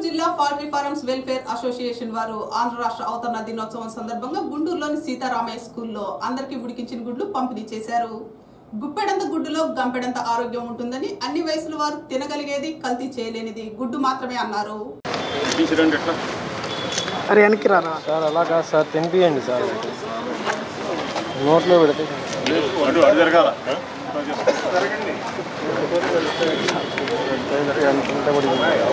జిల్లా poultry farms welfare association వారు ఆంధ్ర రాష్ట్ర అవతరణ దినోత్సవం సందర్భంగా గుంటూరులోని సీతారామయ్య స్కూల్లో అందరికీ ఉడికించిన గుడ్లు పంపిణీ చేశారు గుప్పెడంత గుడ్డులో గంపెడంత ఆరోగ్యం ఉంటుందని అన్ని వయసుల వారు తినగలిగేది కల్తీ చేయలేనిది గుడ్డు మాత్రమే అన్నారు తీసిరండి ఎట్లా అరే వెనక్కి రారా సార్ అలా కాదు సార్ తినిపియండి సార్ నోట్లో పెడితే అటు అటు జరగాల ఎంత కూడా ఉంది.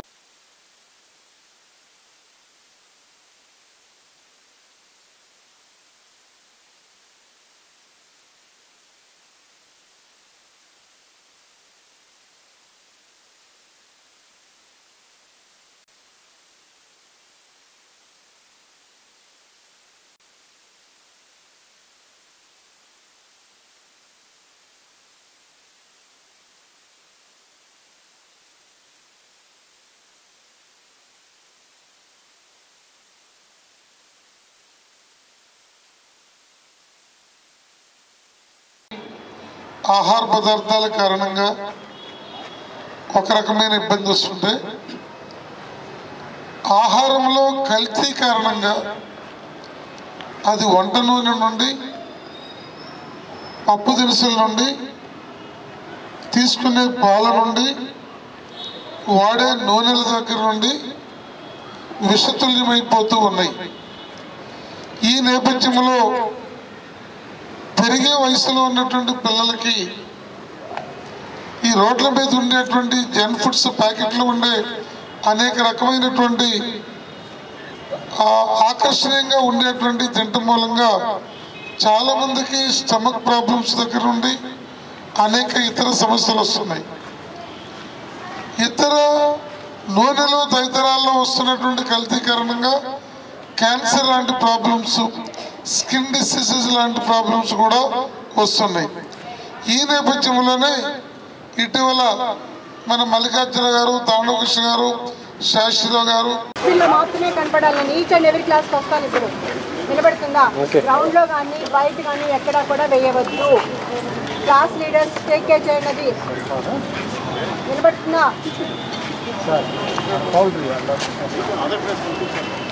ఆహార పదార్థాల కారణంగా ఒక రకమైన ఇబ్బంది వస్తుంటే ఆహారంలో కల్తీ కారణంగా అది వంట నూనె నుండి పప్పు దినుసుల నుండి తీసుకునే పాల నుండి వాడే నూనెల దగ్గర నుండి విషతుల్యమైపోతూ ఉన్నాయి ఈ నేపథ్యంలో పెరిగే వయసులో ఉన్నటువంటి పిల్లలకి ఈ రోడ్ల మీద ఉండేటువంటి జన్ ఫుడ్స్ ప్యాకెట్లు ఉండే అనేక రకమైనటువంటి ఆ, ఆకర్షణీయంగా ఉండేటువంటి తింటం మూలంగా చాలా మందికి స్టమక్ ప్రాబ్లమ్స్ దగ్గర నుండి అనేక ఇతర సమస్యలు వస్తున్నాయి ఇతర నూనెలు తదితరాల్లో వస్తున్నటువంటి కల్తీ కారణంగా క్యాన్సర్ లాంటి ప్రాబ్లమ్స్ స్కిన్ డిసీజెస్ లాంటి ప్రాబ్లమ్స్ కూడా వస్తున్నాయి ఈ నేపథ్యంలోనే ఇటీవల మన మల్లికార్జున గారు తాండవకృష్ణ గారు శాస్త్రిరావు గారు వీళ్ళు మాత్రమే కనపడాలని ఈచ్ అండ్ ఎవరి క్లాస్కి వస్తాను ఇప్పుడు నిలబడుతుందా Okay. గ్రౌండ్ లో కానీ బయట కానీ ఎక్కడా కూడా వేయవద్దు క్లాస్ లీడర్స్ టేక్ కేర్ చేయండి అది నిలబడుతుందా సార్ పౌల్ట్రీ అలా